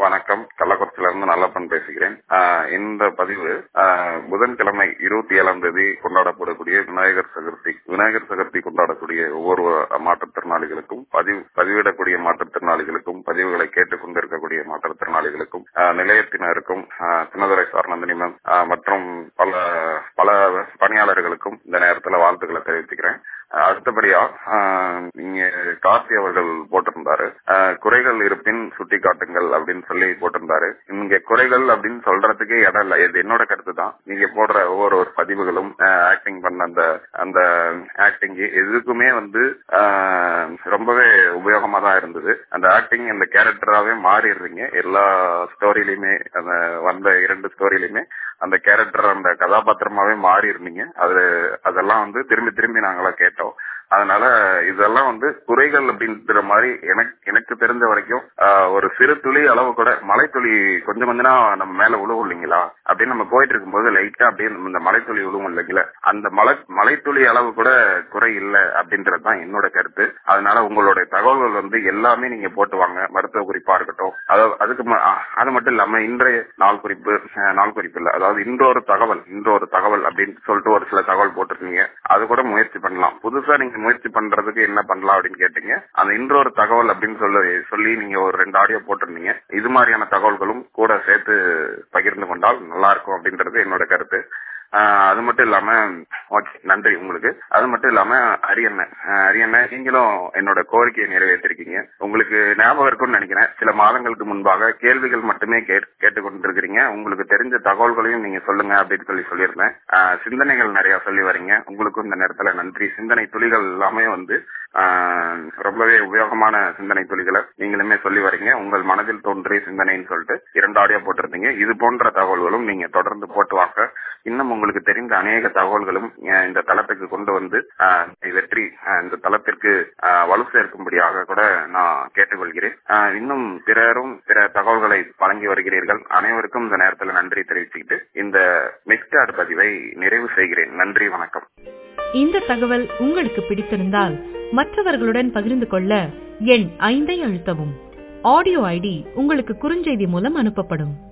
வணக்கம் கள்ளக்குறிச்சியில இருந்து நல்லப்பன் பேசுகிறேன் ஆஹ் இந்த பதிவு ஆஹ் புதன்கிழமை இருபத்தி ஏழாம் தேதி கொண்டாடப்படக்கூடிய விநாயகர் சதுர்த்தி விநாயகர் சதுர்த்தி கொண்டாடக்கூடிய ஒவ்வொரு மாற்றுத்திறனாளிகளுக்கும் பதிவு பதிவிடக்கூடிய மாற்றுத்திறனாளிகளுக்கும் பதிவுகளை கேட்டுக் கொண்டிருக்கக்கூடிய மாற்றுத்திறனாளிகளுக்கும் ஆஹ் நிலையத்தினருக்கும் ஆஹ் சின்னதுரை சார்நந்தினி மேம் ஆஹ் மற்றும் பல பல பணியாளர்களுக்கும் இந்த நேரத்தில் வாழ்த்துக்களை தெரிவித்துக்கிறேன் ஆஹ் அடுத்தபடியா ஆஹ் இங்க கார்த்தி அவர்கள் போட்டிருந்தாரு ஆஹ் குறைகள் இருப்பின் சுட்டி காட்டுங்கள் அப்படின்னு சொல்லி போட்டிருந்தாரு இங்க குறைகள் அப்படின்னு சொல்றதுக்கே இடம் இல்ல இது என்னோட கருத்து தான் நீங்க போடுற ஒவ்வொரு ஒரு பதிவுகளும் ஆக்டிங் பண்ண அந்த அந்த ஆக்டிங் எதுக்குமே வந்து ஆஹ் ரொம்பவே உபயோகமா தான் இருந்தது அந்த ஆக்டிங் அந்த கேரக்டராவே மாறிடுறீங்க எல்லா ஸ்டோரியிலுமே அந்த வந்த இரண்டு ஸ்டோரியிலுமே அந்த கேரக்டர் அந்த கதாபாத்திரமாவே மாறி இருந்தீங்க அது அதெல்லாம் வந்து திரும்பி திரும்பி நாங்களாம் கேட்டோம் அதனால இதெல்லாம் வந்து குறைகள் அப்படின்ற மாதிரி எனக்கு எனக்கு தெரிஞ்ச வரைக்கும் ஆஹ், ஒரு சிறு துளி அளவு கூட மழை துளி கொஞ்சம் கொஞ்சமா நம்ம மேல விழுவும் இல்லைங்களா அப்படின்னு நம்ம போயிட்டு இருக்கும்போது லைட்டா அப்படியே இந்த மழை துளி விழுவும் இல்லைங்களா அந்த மலை மழை துளி அளவு கூட குறை இல்லை அப்படின்றது தான் என்னோட கருத்து அதனால உங்களுடைய தகவல்கள் வந்து எல்லாமே நீங்க போட்டு வாங்க மருத்துவ குறிப்பா இருக்கட்டும் அதாவது அதுக்கு ம- அ- அது மட்டும் இல்லாம இன்றைய நாள் குறிப்பு அஹ், நாள் குறிப்பு இல்ல அதாவது இன்றொரு தகவல் இன்றொரு தகவல் அப்படின்னு சொல்லிட்டு ஒரு சில தகவல் போட்டிருக்கீங்க அது கூட முயற்சி பண்ணலாம் புதுசா நீங்க முயற்சி பண்றதுக்கு என்ன பண்ணலாம் அப்படின்னு கேட்டீங்க அந்த இன்றொரு தகவல் அப்படின்னு சொல்லி சொல்லி நீங்க ஒரு ரெண்டு ஆடியோ போட்டிருந்தீங்க இது மாதிரியான தகவல்களும் கூட சேர்த்து பகிர்ந்து கொண்டால் நல்லா இருக்கும் அப்படின்றது என்னோட கருத்து ஆஹ் அது மட்டும் இல்லாம ஓகே நன்றி உங்களுக்கு அது மட்டும் இல்லாம அரியண்ணன் ஆஹ் அரியண்ணன் நீங்களும் என்னோட கோரிக்கையை நிறைவேற்றிருக்கீங்க உங்களுக்கு ஞாபகம் இருக்கும்னு நினைக்கிறேன் சில மாதங்களுக்கு முன்பாக கேள்விகள் மட்டுமே கேட்- கேட்டுக்கொண்டிருக்கிறீங்க உங்களுக்கு தெரிஞ்ச தகவல்களையும் நீங்க சொல்லுங்க அப்படின்னு சொல்லி சொல்லியிருந்தேன் ஆஹ் சிந்தனைகள் நிறைய சொல்லி வரீங்க உங்களுக்கும் இந்த நேரத்துல நன்றி சிந்தனை துளிகள் எல்லாமே வந்து ஆஹ் ரொம்பவே உபயோகமான சிந்தனை துளிகளை நீங்களுமே சொல்லி வரீங்க உங்கள் மனதில் தோன்றிய சிந்தனைன்னு சொல்லிட்டு இரண்டு ஆடியோ போட்டிருந்தீங்க இது போன்ற தகவல்களும் நீங்க தொடர்ந்து போட்டு வாங்க இன்னும் உங்களுக்கு தெரிந்த அநேக தகவல்களும் அஹ், இந்த தளத்துக்கு கொண்டு வந்து அஹ், வெற்றி அஹ், இந்த தளத்திற்கு அஹ், வலு சேர்க்கும்படியாக கூட நான் கேட்டுக்கொள்கிறேன் அஹ், இன்னும் பிறரும் பிற தகவல்களை வழங்கி வருகிறீர்கள் அனைவருக்கும் இந்த நேரத்தில் நன்றி தெரிவிச்சுக்கிட்டு இந்த மிஸ்டாட் பதிவை நிறைவு செய்கிறேன் நன்றி வணக்கம் இந்த தகவல் உங்களுக்கு பிடித்திருந்தால் மற்றவர்களுடன் பகிர்ந்து கொள்ள எண் ஐந்தை அழுத்தவும் ஆடியோ ஐடி உங்களுக்கு குறுஞ்செய்தி மூலம் அனுப்பப்படும்